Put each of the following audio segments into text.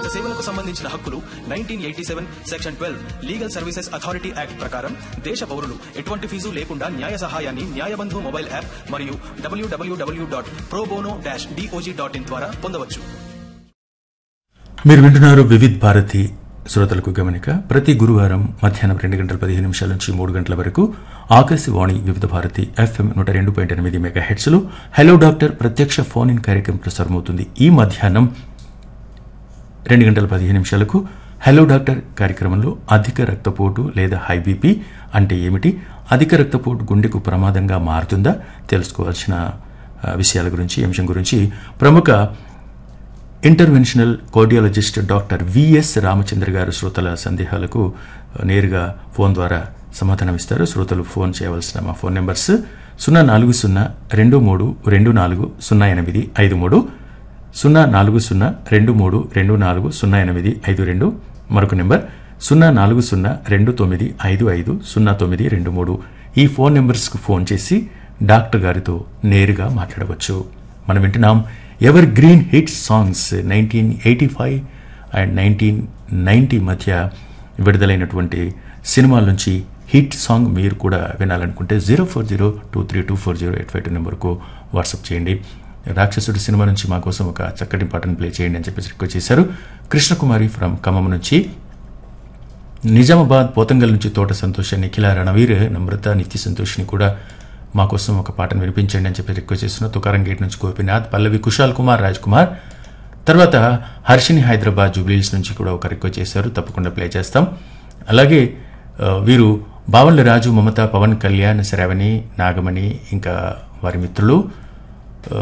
వ్యక్తిగత సేవలకు సంబంధించిన హక్కులు nineteen eighty seven section twelve legal services authority act ప్రకారం దేశ పౌరులు ఎటువంటి ఫీజు లేకుండా న్యాయ సహాయాన్ని న్యాయబంధు మొబైల్ యాప్ మరియు W W W dot pro bono dash DOJ dot in ద్వారా పొందవచ్చు మీరు వింటున్నారు వివిధ్ భారతి శ్రోతలకు గమనిక ప్రతి గురువారం మధ్యాహ్నం రెండు గంటల పదిహేను నిమిషాల నుంచి మూడు గంటల వరకు ఆకాశవాణి వివిధ భారతి ఎఫ్ఎం నూట రెండు పాయింట్ ఎనిమిది మెగా హెడ్స్లో హలో డాక్టర్ ప్రత్యక్ష ఫోన్ ఇన్ కార్యక్రమం ప్రసారమవుతుంది ఈ మధ్యాహ్నం రెండు గంటల పదిహేను నిమిషాలకు హలో డాక్టర్ కార్యక్రమంలో అధిక రక్తపోటు లేదా హై బీపీ అంటే ఏమిటి అధిక రక్తపోటు గుండెకు ప్రమాదంగా మారుతుందా తెలుసుకోవాల్సిన ఆ, విషయాల గురించి ఈ అంశం గురించి ప్రముఖ interventional cardiologist doctor V S Ramachandra garu శ్రోతల సందేహాలకు నేరుగా ఫోన్ ద్వారా సమాధానం ఇస్తారు శ్రోతలు ఫోన్ చేయవలసిన మా ఫోన్ నెంబర్స్ సున్నా నాలుగు సున్నా రెండు మూడు రెండు నాలుగు సున్నా ఎనిమిది ఐదు మూడు సున్నా నాలుగు సున్నా రెండు మూడు రెండు నాలుగు సున్నా ఎనిమిది ఐదు రెండు మరొక నెంబర్ సున్నా నాలుగు సున్నా రెండు తొమ్మిది ఐదు ఐదు సున్నా తొమ్మిది రెండు మూడు ఈ ఫోన్ నెంబర్స్కు ఫోన్ చేసి డాక్టర్ గారితో నేరుగా మాట్లాడవచ్చు మనం వింటున్నాం evergreen hit songs nineteen eighty five and nineteen ninety మధ్య విడుదలైనటువంటి సినిమాల నుంచి హిట్ సాంగ్ మీరు కూడా వినాలనుకుంటే zero four zero two three two four zero eight five two నెంబర్కు వాట్సాప్ చేయండి రాక్షసుడి సినిమా నుంచి మా కోసం ఒక చక్కటి పాటను ప్లే చేయండి అని చెప్పేసి రిక్వెస్ట్ చేశారు కృష్ణకుమారి ఫ్రమ్ ఖమ్మం నుంచి నిజామాబాద్ పోతంగల్ నుంచి తోట సంతోష నిఖిల రణవీర్ నమ్రత నిత్య సంతోష్ని కూడా మా కోసం ఒక పాటను వినిపించండి అని చెప్పి రిక్వెస్ట్ చేస్తున్న తుకారం గేట్ నుంచి గోపినాథ్ పల్లవి కుశాల్ కుమార్ రాజ్ కుమార్ తర్వాత హర్షిని హైదరాబాద్ జూబ్లీహిల్స్ నుంచి కూడా ఒక రిక్వెస్ట్ చేశారు తప్పకుండా ప్లే చేస్తాం అలాగే ఆ, వీరు బావళ్ళ రాజు మమత పవన్ కళ్యాణ్ శ్రవణి నాగమణి ఇంకా వారి మిత్రులు ఆ,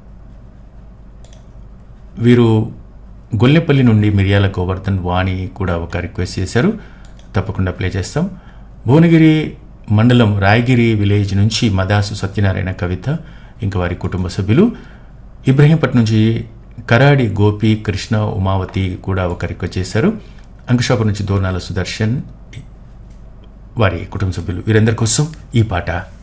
వీరు గొల్లెపల్లి నుండి మిరియాల గోవర్ధన్ వాణి కూడా ఒక రిక్వెస్ట్ చేశారు తప్పకుండా ప్లే చేస్తాం భువనగిరి మండలం రాయగిరి విలేజ్ నుంచి మదాసు సత్యనారాయణ కవిత ఇంకా వారి కుటుంబ సభ్యులు ఇబ్రహీంపట్ నుంచి కరాడి గోపి కృష్ణ ఉమావతి కూడా ఒక రిక్వెస్ట్ చేశారు అంకుషాపు నుంచి దోర్నాల సుదర్శన్ వారి కుటుంబ సభ్యులు వీరందరి కోసం ఈ పాట